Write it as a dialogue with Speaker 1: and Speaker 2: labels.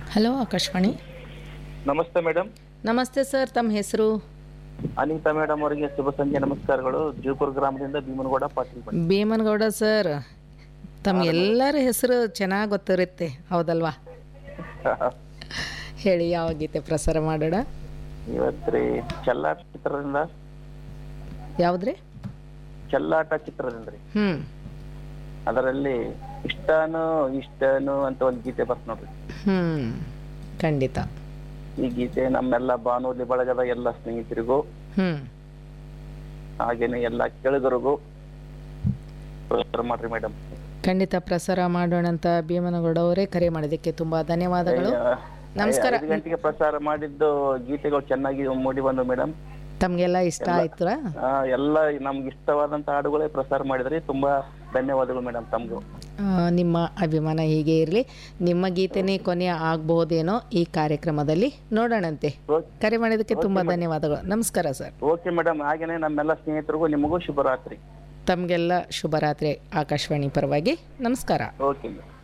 Speaker 1: Hello Akashvani
Speaker 2: ನಮಸ್ತೆ madam
Speaker 1: ನಮಸ್ತೆ sir ತಮ್ಮ ಹೆಸರು
Speaker 2: ಅನಿತಾ ಮೇಡಮ್ ಅವರಿಗೆ ಶುಭ ಸಂಜೆ ನಮಸ್ಕಾರಗಳು ಜೀವಪುರ ಗ್ರಾಮದಿಂದ ಭೀಮನಗೌಡ ಪಾಟೀಲ್ ಬಂಡಿ
Speaker 1: ಭೀಮನಗೌಡ ಸರ್ ತಮ್ಗೆಲ್ಲರ ಹೆಸರು ಚೆನ್ನಾಗಿ ಗೊತ್ತಿರುತ್ತೆ ಹೌದಲ್ವಾ ಹೇಳಿ ಯಾವ ಗೀತೆ ಪ್ರಸಾರ ಮಾಡೋಣ
Speaker 2: ಇವತ್ರಿ ಚೆಲ್ಲಾಟ ಚಿತ್ರದಿಂದ
Speaker 1: ಯಾವುದ್ರಿ
Speaker 2: ಚೆಲ್ಲಾಟ ಚಿತ್ರದಿಂದ ರೀ
Speaker 1: ಹ್ಞೂ
Speaker 2: ಅದರಲ್ಲಿ ಇಷ್ಟನು ಇಷ್ಟನು ಅಂತ ಒಂದು ಗೀತೆ ಬರ್ತ ನೋಡ್ರಿ
Speaker 1: ಹ್ಞೂ ಖಂಡಿತ
Speaker 2: ಈ ಗೀತೆ ನಮ್ಮೆಲ್ಲ ಬಾನುಲಿ ಬಳಗದ ಎಲ್ಲ ಸ್ನೇಹಿತರಿಗೂ
Speaker 1: ಹ್ಞೂ
Speaker 2: ಹಾಗೇನೆ ಎಲ್ಲ ಕೆಳಗರಿಗೂ ಪ್ರಸಾರ ಮಾಡ್ರಿ ಮೇಡಮ್
Speaker 1: ಖಂಡಿತ ಪ್ರಸಾರ ಮಾಡೋಣ ಅಂತ ಭೀಮನಗೌಡ ಅವರೇ ಕರೆ ಮಾಡಿದ್ದಕ್ಕೆ ತುಂಬ ಧನ್ಯವಾದಗಳು ನಮಸ್ಕಾರ.
Speaker 2: ಐದು ಗಂಟೆಗೆ ಪ್ರಸಾರ ಮಾಡಿದ್ದು ಗೀತೆಗಳು ಚೆನ್ನಾಗಿ ಮೂಡಿ ಬಂದು ಮೇಡಮ್
Speaker 1: ತಮಗೆಲ್ಲ ಇಷ್ಟ ಆಯ್ತಾ
Speaker 2: ಎಲ್ಲ ನಮ್ಗೆ ಇಷ್ಟವಾದಂತ ಹಾಡುಗಳೇ ಪ್ರಸಾರ ಮಾಡಿದ್ರಿ ತುಂಬಾ ಧನ್ಯವಾದಗಳು ಮೇಡಮ್ ತಮ್ಗೂ
Speaker 1: ಆ, ನಿಮ್ಮ ಅಭಿಮಾನ ಹೀಗೆ ಇರಲಿ ನಿಮ್ಮ ಗೀತೆನೇ ಕೊನೆಯ ಆಗ್ಬಹುದೇನೋ ಈ ಕಾರ್ಯಕ್ರಮದಲ್ಲಿ ನೋಡೋಣಂತೆ
Speaker 2: ಓಕೆ
Speaker 1: ಕರೆ ಮಾಡಿದ್ದಕ್ಕೆ ತುಂಬ ಧನ್ಯವಾದಗಳು ನಮಸ್ಕಾರ ಸರ್
Speaker 2: ಓಕೆ ಮೇಡಮ್ ಹಾಗೇನೆ ನಮ್ಮೆಲ್ಲ ಸ್ನೇಹಿತರಿಗೂ ನಿಮಗೂ ಶುಭರಾತ್ರಿ
Speaker 1: ತಮಗೆಲ್ಲ ಶುಭರಾತ್ರಿ ಆಕಾಶವಾಣಿ ಪರವಾಗಿ ನಮಸ್ಕಾರ
Speaker 2: ಓಕೆ ಮೇಡಮ್